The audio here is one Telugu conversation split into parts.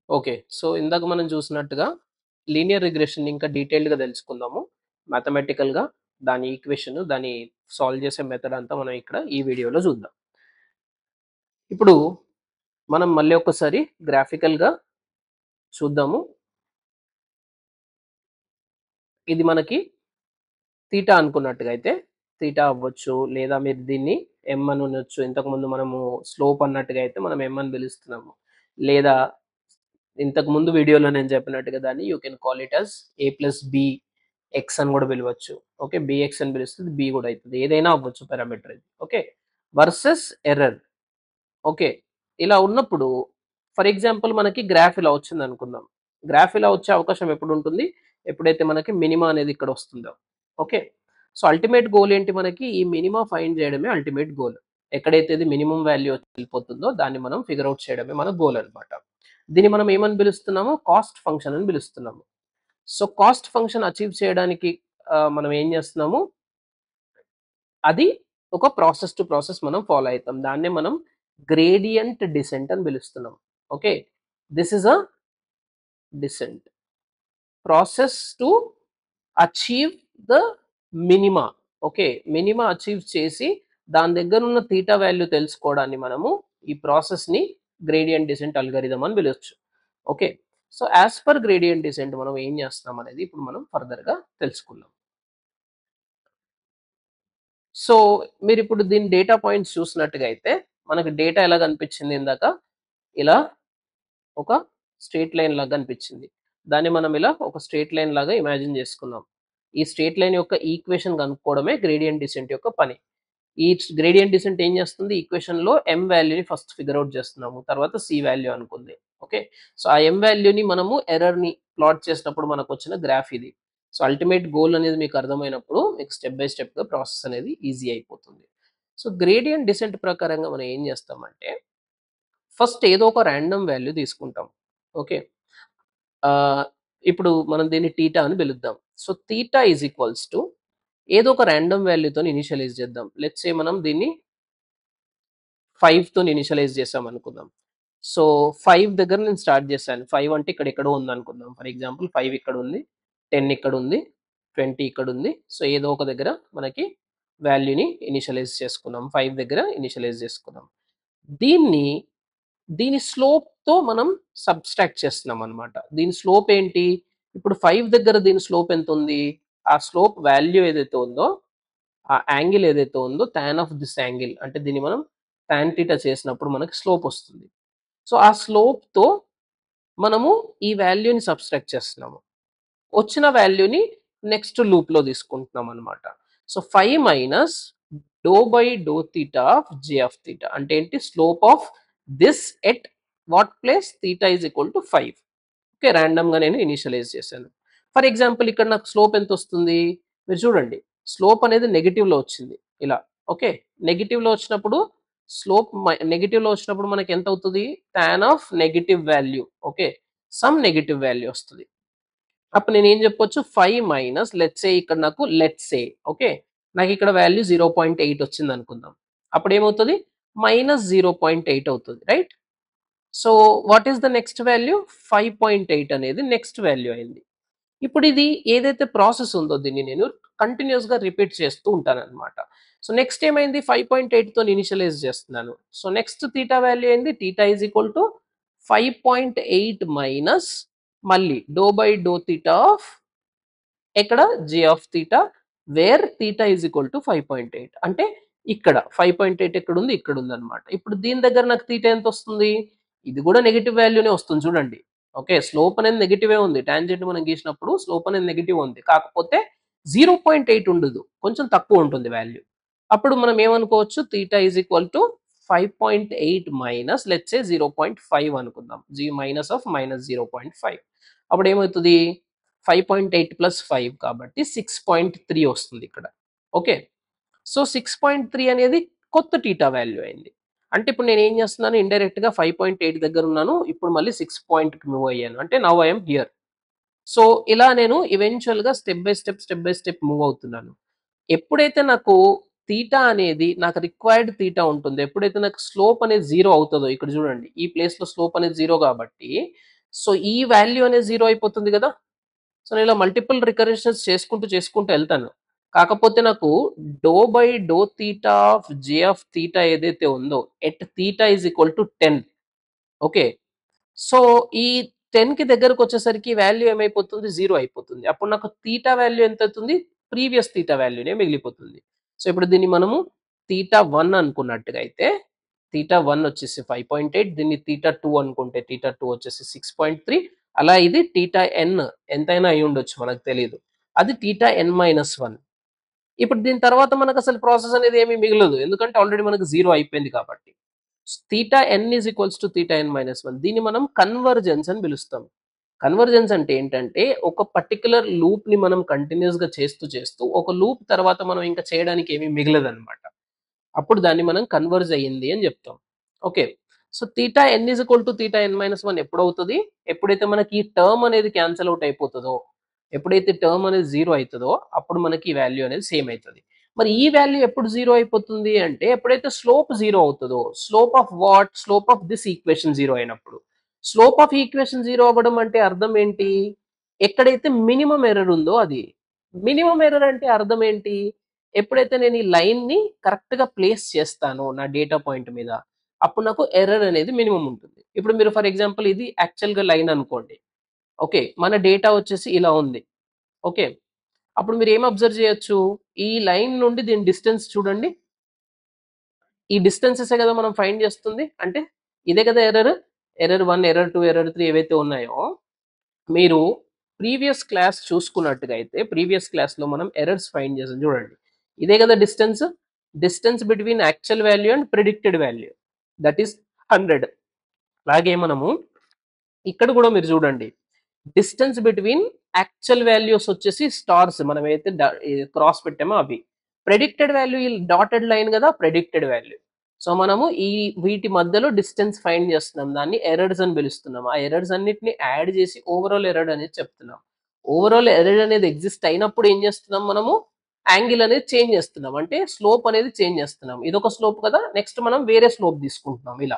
ఓకే. సో, ఇందాక మనం చూసినట్టుగా లీనియర్ రిగ్రెషన్‌ని ఇంకా డీటెయిల్డ్‌గా తెలుసుకుందాము. మ్యాథమెటికల్‌గా దాని ఈక్వేషన్, దాన్ని సాల్వ్ చేసే మెథడ్ అంతా మనం ఇక్కడ ఈ వీడియోలో చూద్దాం. ఇప్పుడు మనం మళ్ళీ ఒక్కసారి గ్రాఫికల్‌గా చూద్దాము. ఇది మనకి తీటా అనుకున్నట్టుగా అయితే తీటా అవ్వచ్చు. లేదా మీరు దీన్ని ఎం అని అనొచ్చు. ఇంతకుముందు మనము స్లోప్ అన్నట్టుగా అయితే మనం ఎం అని పిలుస్తున్నాము. లేదా ఇంతకు ముందు వీడియోలో నేను చెప్పినట్టుగా దాన్ని you can call it as A plus B X అని కూడా పిలవచ్చు. ఓకే. బిఎక్స్ అని పిలుస్తే బి కూడా అయితది. ఏదైనా అవ్వచ్చు పారామీటర్ ఇది. ఓకే. Versus error. ఓకే. ఇలా ఉన్నప్పుడు ఫర్ ఎగ్జాంపుల్ మనకి గ్రాఫ్ ఇలా వచ్చిందనుకుందాం. గ్రాఫ్ ఇలా వచ్చే అవకాశం ఎప్పుడుంటుంది? ఎప్పుడైతే మనకి మినిమా అనేది ఇక్కడ వస్తుందో. ఓకే. సో, అల్టిమేట్ గోల్ ఏంటి మనకి? ఈ మినిమా ఫైండ్ చేయడమే అల్టిమేట్ గోల్. ఎక్కడైతే ఇది మినిమమ్ వాల్యూ వచ్చి వెళ్ళిపోతుందో దాన్ని మనం ఫిగర్ ఔట్ చేయడమే మన గోల్ అన్నమాట. దీన్ని మనం ఏమని పిలుస్తున్నాము? కాస్ట్ ఫంక్షన్ అని పిలుస్తున్నాము. సో, కాస్ట్ ఫంక్షన్ అచీవ్ చేయడానికి ఆహ్, మనం ఏం చేస్తున్నాము? అది ఒక ప్రాసెస్ టు ప్రాసెస్ మనం ఫాలో అయితాం. దాన్నే మనం గ్రేడియంట్ డిసెంట్ అని పిలుస్తున్నాం. Okay. This is a descent. Process to achieve the minima. Okay. Minima achieve చేసి దాని దగ్గర ఉన్న తీటా వాల్యూ తెలుసుకోవడాన్ని మనము ఈ ప్రాసెస్‌ని గ్రేడియంట్ డిసెంట్ అల్గారిథం అని పిలవచ్చు. Okay. So, as per gradient descent మనం ఏం చేస్తున్నాం అనేది ఇప్పుడు మనం ఫర్దర్‌గా తెలుసుకుందాం. సో, మీరిప్పుడు దీని డేటా పాయింట్స్ చూసినట్టుగా అయితే మనకు డేటా ఎలా కనిపించింది ఇందాక? ఇలా ఒక స్ట్రెయిట్ లైన్ లాగా కనిపించింది. దాన్ని మనం ఇలా ఒక స్ట్రెయిట్ లైన్ లాగా ఇమాజిన్ చేసుకుందాం. ఈ స్ట్రెయిట్ లైన్ యొక్క ఈక్వేషన్ కనుక్కోవడమే గ్రేడియంట్ డిసెంట్ యొక్క పని. ఈ గ్రేడియంట్ డిసెంట్ ఏం చేస్తుంది? ఈక్వేషన్‌లో ఎం వాల్యూని ఫస్ట్ ఫిగర్ ఔట్ చేస్తున్నాము. తర్వాత సి వాల్యూ అనుకుంది. ఓకే. సో, ఆ ఎం వాల్యూని మనము ఎర్రర్‌ని ప్లాట్ చేసినప్పుడు మనకొచ్చిన గ్రాఫ్ ఇది. సో, అల్టిమేట్ గోల్ అనేది మీకు అర్థమైనప్పుడు మీకు స్టెప్ బై స్టెప్‌గా ప్రాసెస్ అనేది ఈజీ అయిపోతుంది. సో, గ్రేడియంట్ డిసెంట్ ప్రకారంగా మనం ఏం చేస్తామంటే ఫస్ట్ ఏదో ఒక రాండమ్ వాల్యూ తీసుకుంటాం. ఓకే. ఆహ్, ఇప్పుడు మనం దీన్ని తీటా అని పిలుద్దాం. So, theta is equals to ఏదో ఒక రాండమ్ వాల్యూతోని ఇనిషియలైజ్ చేద్దాం. లెట్స్ సే మనం దీన్ని 5 తోని ఇనిషియలైజ్ చేసామనుకుందాం. సో, 5 దగ్గర నేను స్టార్ట్ చేశాను. 5 అంటే ఇక్కడ ఎక్కడో ఉందనుకుందాం. ఫర్ ఎగ్జాంపుల్ 5 ఇక్కడ ఉంది. 10 ఇక్కడ ఉంది. 20 ఇక్కడ ఉంది. సో, ఏదో ఒక దగ్గర మనకి వాల్యూని ఇనిషియలైజ్ చేసుకున్నాం. 5 దగ్గర ఇనిషియలైజ్ చేసుకున్నాం. దీన్ని దీని స్లోప్‌తో మనం సబ్‌స్ట్రాక్ట్ చేస్తున్నాం అన్నమాట. దీని స్లోప్ ఏంటి? ఇప్పుడు 5 దగ్గర దీని స్లోప్ ఎంతుంది? ఆ స్లోప్ వాల్యూ ఏదైతే ఉందో ఆ యాంగిల్ ఏదైతే ఉందో టాన్ ఆఫ్ దిస్ యాంగిల్ అంటే దీన్ని మనం టాన్ థీటా చేసినప్పుడు మనకి స్లోప్ వస్తుంది. సో, ఆ స్లోప్‌తో మనము ఈ వాల్యూని సబ్‌స్ట్రాక్ట్ చేస్తున్నాము. వచ్చిన వాల్యూని నెక్స్ట్ లూప్‌లో తీసుకుంటున్నాం అన్నమాట. So, 5 minus do by do theta of J of theta అంటే ఏంటి? Slope of this at what place? Theta is equal to 5. Okay. రాండమ్‌గా నేను ఇనిషియలైజ్ చేశాను. ఫర్ ఎగ్జాంపుల్ ఇక్కడ నాకు స్లోప్ ఎంతొస్తుంది? మీరు చూడండి. స్లోప్ అనేది నెగెటివ్‌లో వచ్చింది. ఇలా. ఓకే. నెగెటివ్‌లో వచ్చినప్పుడు స్లోప్ మ నెగెటివ్‌లో వచ్చినప్పుడు మనకి ఎంత అవుతది? Tan of negative value. Okay. Some negative value వస్తది. అప్పుడు నేనేం చెప్పొచ్చు? 5 మైనస్ లెట్స్ సే ఇక్కడ నాకు లెట్స్ సే ఓకే. నాకు ఇక్కడ వాల్యూ 0.8 వచ్చిందనుకుందాం. అప్పుడు ఏమవుతది? మైనస్ 0.8 అవుతది. Right? So, what is the next value? 5.8 అనేది నెక్స్ట్ వాల్యూ అయింది. ఇప్పుడు ఇది ఏదైతే ప్రాసెస్ ఉందో దీన్ని నేను కంటిన్యూయస్‌గా రిపీట్ చేస్తూ ఉంటానన్నమాట. సో, నెక్స్ట్ ఏమైంది? 5.8 తోని ఇనిషియలైజ్ చేస్తున్నాను. సో, నెక్స్ట్ థీటా వాల్యూ ఏంది? Theta is equal to 5.8 minus మళ్ళీ do by do theta of ఎక్కడ? J of theta where theta is equal to 5.8 అంటే ఇక్కడ 5.8 ఎక్కడుంది? ఇక్కడుందన్నమాట. ఇప్పుడు దీని దగ్గర నాకు థీటా ఎంతొస్తుంది? ఇది కూడా నెగెటివ్ వాల్యూనే వస్తుంది చూడండి. ఓకే. స్లోప్ అనేది నెగెటివే ఉంది. టాంజెంట్ మనం గీసినప్పుడు స్లోప్ అనేది నెగెటివ్ ఉంది. కాకపోతే 0.8 ఉండదు. కొంచెం తక్కువ ఉంటుంది వాల్యూ. అప్పుడు మనం ఏమనుకోవచ్చు? Theta is equal to 5.8 minus let's say 0.5 అనుకుందాం. జీ మైనస్ ఆఫ్ మైనస్ 0.5 అప్పుడు ఏమవుతది? 5.8 ప్లస్ 5 కాబట్టి 6.3 వస్తుంది ఇక్కడ. ఓకే. సో, 6.3 అనేది కొత్త థీటా వాల్యూ అయింది. అంటే ఇప్పుడు నేను ఏం చేస్తున్నాను? ఇండైరెక్ట్‌గా 5.8 దగ్గర ఉన్నాను. ఇప్పుడు మళ్ళీ 6 పాయింట్‌కి మూవ్ అయ్యాను. అంటే now I am here. So, ఇలా నేను ఈవెన్చువల్‌గా step by step, step by step move అవుతున్నాను. ఎప్పుడైతే నాకు థీటా అనేది నాకు రిక్వైర్డ్ థీటా ఉంటుందో, ఎప్పుడైతే నాకు స్లోప్ అనేది 0 అవుతదో ఇక్కడ చూడండి. ఈ ప్లేస్‌లో స్లోప్ అనేది 0 కాబట్టి సో ఈ వాల్యూ అనేది జీరో అయిపోతుంది కదా సో నేను ఇలా మల్టిపుల్ రికరెన్షన్స్ చేసుకుంటూ చేసుకుంటూ వెళ్తాను కాకపోతే నాకు do by do theta of J of theta ఏదైతే ఉందో at theta is equal to ten okay so ఈ టెన్ కి దగ్గరకు వచ్చేసరికి వాల్యూ ఏమైపోతుంది జీరో అయిపోతుంది అప్పుడు నాకు తీటా వాల్యూ ఎంత అవుతుంది ప్రీవియస్ తీటా వాల్యూనే మిగిలిపోతుంది సో ఇప్పుడు దీన్ని మనము తీటా వన్ అనుకున్నట్టుగా అయితే తీటా వన్ వచ్చేసి ఫైవ్ పాయింట్ ఎయిట్ దీన్ని తీటా టూ అనుకుంటే తీటా టూ వచ్చేసి సిక్స్ పాయింట్ త్రీ అలా ఇది టీటా ఎన్ ఎంతైనా అయి ఉండొచ్చు మనకు తెలియదు అది టీటా ఎన్ మైనస్ వన్ ఇప్పుడు దీని తర్వాత మనకు అసలు ప్రాసెస్ అనేది ఏమీ మిగలదు ఎందుకంటే ఆల్రెడీ మనకు జీరో అయిపోయింది కాబట్టి theta N is equals to theta N minus one దీన్ని మనం కన్వర్జెన్స్ అని పిలుస్తాం కన్వర్జెన్స్ అంటే ఏంటంటే ఒక పర్టికులర్ లూప్ ని మనం కంటిన్యూస్ గా చేస్తూ చేస్తూ ఒక లూప్ తర్వాత మనం ఇంకా చేయడానికి ఏమీ మిగలదు అనమాట అప్పుడు దాన్ని మనం కన్వర్జ్ అయ్యింది అని చెప్తాం okay so theta N is equal to theta N minus one ఎప్పుడు అవుతుంది ఎప్పుడైతే మనకి ఈ టర్మ్ అనేది క్యాన్సిల్ అవుట్ అయిపోతుందో ఎప్పుడైతే టర్మ్ అనేది జీరో అవుతుందో అప్పుడు మనకి ఈ వాల్యూ అనేది సేమ్ అవుతుంది మరి ఈ వాల్యూ ఎప్పుడు జీరో అయిపోతుంది అంటే ఎప్పుడైతే స్లోప్ జీరో అవుతుందో slope of what slope of this equation zero అయినప్పుడు స్లోప్ ఆఫ్ ఈక్వేషన్ జీరో అవ్వడం అంటే అర్థం ఏంటి ఎక్కడైతే మినిమం ఎర్రర్ ఉందో అది మినిమం ఎర్రర్ అంటే అర్థం ఏంటి ఎప్పుడైతే నేను ఈ లైన్ ని కరెక్ట్ గా ప్లేస్ చేస్తానో నా డేటా పాయింట్ మీద అప్పుడు నాకు ఎర్రర్ అనేది మినిమం ఉంటుంది ఇప్పుడు మీరు ఫర్ ఎగ్జాంపుల్ ఇది యాక్చువల్ గా లైన్ అనుకోండి ఓకే మన డేటా వచ్చేసి ఇలా ఉంది ఓకే అప్పుడు మీరు ఏం అబ్జర్వ్ చేయొచ్చు ఈ లైన్ నుండి దీని డిస్టెన్స్ చూడండి ఈ డిస్టెన్సెస్ కదా మనం ఫైండ్ చేస్తుంది అంటే ఇదే కదా error error one error two error three ఏవైతే ఉన్నాయో మీరు ప్రీవియస్ క్లాస్ చూసుకున్నట్టుగా అయితే ప్రీవియస్ క్లాస్లో మనం ఎర్రర్స్ ఫైండ్ చేసాం చూడండి ఇదే కదా distance distance between actual value and predicted value that is hundred అలాగే మనము ఇక్కడ కూడా మీరు చూడండి డిస్టెన్స్ బిట్వీన్ యాక్చువల్ వాల్యూస్ వచ్చేసి స్టార్స్ మనం అయితే క్రాస్ పెట్టామో అవి ప్రెడిక్టెడ్ వాల్యూ ఈ డాటెడ్ లైన్ కదా ప్రెడిక్టెడ్ వాల్యూ సో మనము ఈ వీటి మధ్యలో డిస్టెన్స్ ఫైండ్ చేస్తున్నాం దాన్ని ఎర్రర్స్ అని పిలుస్తున్నాం ఆ ఎర్రర్స్ అన్నిటిని యాడ్ చేసి ఓవరాల్ ఎర్రర్ అనేది చెప్తున్నాం ఓవరాల్ ఎర్రర్ అనేది ఎగ్జిస్ట్ అయినప్పుడు ఏం చేస్తున్నాం మనము యాంగిల్ అనేది చేంజ్ చేస్తున్నాం అంటే స్లోప్ అనేది చేంజ్ చేస్తున్నాం ఇదొక స్లోప్ కదా నెక్స్ట్ మనం వేరే స్లోప్ తీసుకుంటున్నాం ఇలా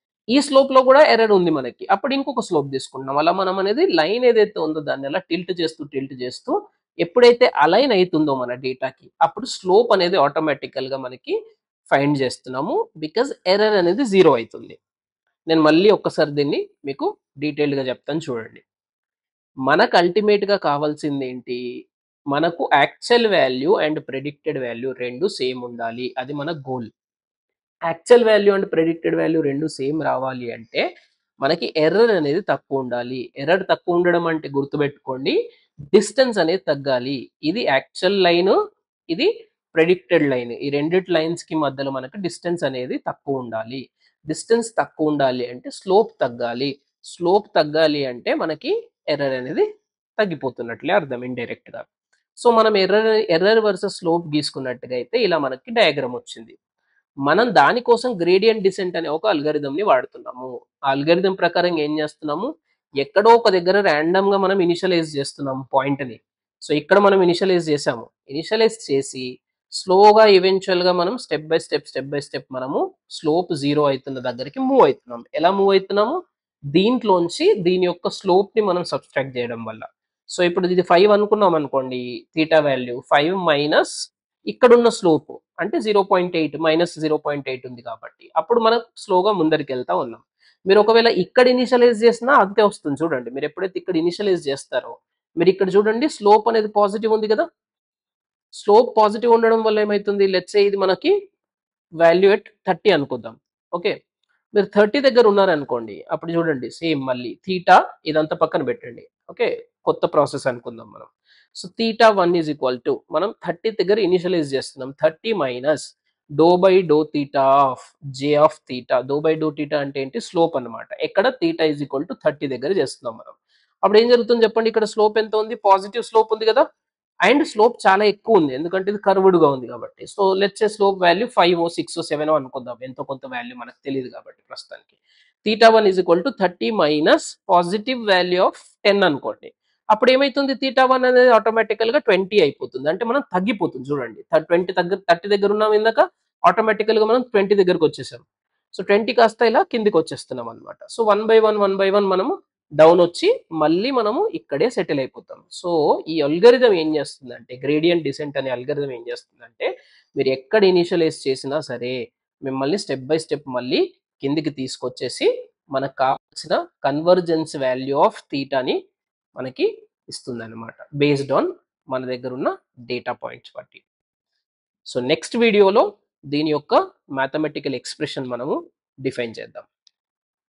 ఈ స్లోప్ లో కూడా ఎర్రర్ ఉంది మనకి అప్పుడు ఇంకొక స్లోప్ తీసుకుంటున్నాం అలా మనం అనేది లైన్ ఏదైతే ఉందో దాన్ని అలా టిల్ట్ చేస్తూ టిల్ట్ చేస్తూ ఎప్పుడైతే అలైన్ అవుతుందో మన డేటాకి అప్పుడు స్లోప్ అనేది ఆటోమేటికల్ గా మనకి ఫైండ్ చేస్తున్నాము బికాజ్ ఎర్రర్ అనేది జీరో అవుతుంది నేను మళ్ళీ ఒక్కసారి దీన్ని మీకు డీటెయిల్డ్ గా చెప్తాను చూడండి మనకు అల్టిమేట్ గా కావాల్సింది ఏంటి మనకు actual value and predicted value రెండు సేమ్ ఉండాలి అది మన goal actual value and predicted value రెండు సేమ్ రావాలి అంటే మనకి ఎర్రర్ అనేది తక్కువ ఉండాలి ఎర్రర్ తక్కువ ఉండడం అంటే గుర్తుపెట్టుకోండి డిస్టెన్స్ అనేది తగ్గాలి ఇది యాక్చువల్ లైన్ ఇది ప్రెడిక్టెడ్ లైన్ ఈ రెండిటి లైన్స్ కి మధ్యలో మనకి డిస్టెన్స్ అనేది తక్కువ ఉండాలి డిస్టెన్స్ తక్కువ ఉండాలి అంటే స్లోప్ తగ్గాలి స్లోప్ తగ్గాలి అంటే మనకి ఎర్రర్ అనేది తగ్గిపోతున్నట్లే అర్థం ఇండైరెక్ట్ గా సో మనం ఎర్రర్ ఎర్రర్ వర్సెస్ స్లోప్ గీసుకున్నట్టుగా అయితే ఇలా మనకి డయాగ్రామ్ వచ్చింది మనం దానికోసం గ్రేడియంట్ డిసెంట్ అనే ఒక algorithm ని వాడుతున్నాము ఆ అల్గరిథం ప్రకారం ఏం చేస్తున్నాము ఎక్కడో ఒక దగ్గర ర్యాండమ్ గా మనం ఇనిషియలైజ్ చేస్తున్నాము పాయింట్ ని సో ఇక్కడ మనం ఇనిషియలైజ్ చేసాము ఇనిషియలైజ్ చేసి స్లోగా ఈవెన్చువల్ గా మనం step by step step by step మనము స్లోప్ జీరో అవుతున్న దగ్గరికి మూవ్ అవుతున్నాం ఎలా మూవ్ అవుతున్నాము దీంట్లోంచి దీని యొక్క స్లోప్ ని మనం సబ్స్ట్రాక్ట్ చేయడం వల్ల సో ఇప్పుడు ఇది ఫైవ్ అనుకున్నాం అనుకోండి థీటా వాల్యూ ఫైవ్ మైనస్ ఇక్కడున్న స్లోప్ అంటే zero point eight minus zero point eight ఉంది కాబట్టి అప్పుడు మనం స్లోగా ముందరికి వెళ్తా ఉన్నాం మీరు ఒకవేళ ఇక్కడ ఇనిషియలైజ్ చేసినా అంతే వస్తుంది చూడండి మీరు ఎప్పుడైతే ఇక్కడ ఇనిషియలైజ్ చేస్తారో మీరు ఇక్కడ చూడండి స్లోప్ అనేది పాజిటివ్ ఉంది కదా స్లోప్ పాజిటివ్ ఉండడం వల్ల ఏమవుతుంది లెట్సే ఇది మనకి వాల్యూ ఎట్ థర్టీ అనుకుందాం ఓకే మీరు థర్టీ దగ్గర ఉన్నారనుకోండి అప్పుడు చూడండి సేమ్ మళ్ళీ థీటా ఇదంతా పక్కన పెట్టండి ఓకే కొత్త ప్రాసెస్ అనుకుందాం మనం so theta one is equal to మనం థర్టీ దగ్గర ఇనిషియలైజ్ చేస్తున్నాం thirty minus do by do theta of J of theta do by do theta అంటే ఏంటి స్లోప్ అన్నమాట ఎక్కడ theta is equal to thirty దగ్గర చేస్తున్నాం మనం అప్పుడు ఏం జరుగుతుంది చెప్పండి ఇక్కడ స్లోప్ ఎంత ఉంది పాజిటివ్ స్లోప్ ఉంది కదా అండ్ స్లోప్ చాలా ఎక్కువ ఉంది ఎందుకంటే ఇది కర్వ్డ్ గా ఉంది కాబట్టి so let's slope value five six seven అనుకుందాం ఎంతో కొంత వాల్యూ మనకు తెలియదు కాబట్టి ప్రస్తుతానికి theta one is equal to thirty minus positive value of ten అనుకోండి అప్పుడు ఏమైతుంది థీటా వన్ అనేది ఆటోమేటికల్ గా ట్వంటీ అయిపోతుంది అంటే మనం తగ్గిపోతుంది చూడండి ట్వంటీ దగ్గర థర్టీ దగ్గర ఉన్నాం ఇందాక ఆటోమేటికల్ గా మనం ట్వంటీ దగ్గరకు వచ్చేసాం సో ట్వంటీ కాస్త ఇలా కిందికి వచ్చేస్తున్నాం అనమాట so one by one one by one మనము డౌన్ వచ్చి మళ్ళీ మనము ఇక్కడే సెటిల్ అయిపోతాం సో ఈ అల్గరిథం ఏం చేస్తుందంటే గ్రేడియంట్ డిసెంట్ అనే అల్గరిథం ఏం చేస్తుందంటే మీరు ఎక్కడ ఇనిషియలైజ్ చేసినా సరే మిమ్మల్ని స్టెప్ బై స్టెప్ మళ్ళీ కిందికి తీసుకొచ్చేసి మనకు కావాల్సిన కన్వర్జెన్స్ వాల్యూ ఆఫ్ థీటాని మనకి ఇస్తుంది అనమాట బేస్డ్ ఆన్ మన దగ్గర ఉన్న డేటా పాయింట్స్ బట్టి సో నెక్స్ట్ వీడియోలో దీని యొక్క మ్యాథమెటికల్ ఎక్స్ప్రెషన్ మనము డిఫైన్ చేద్దాం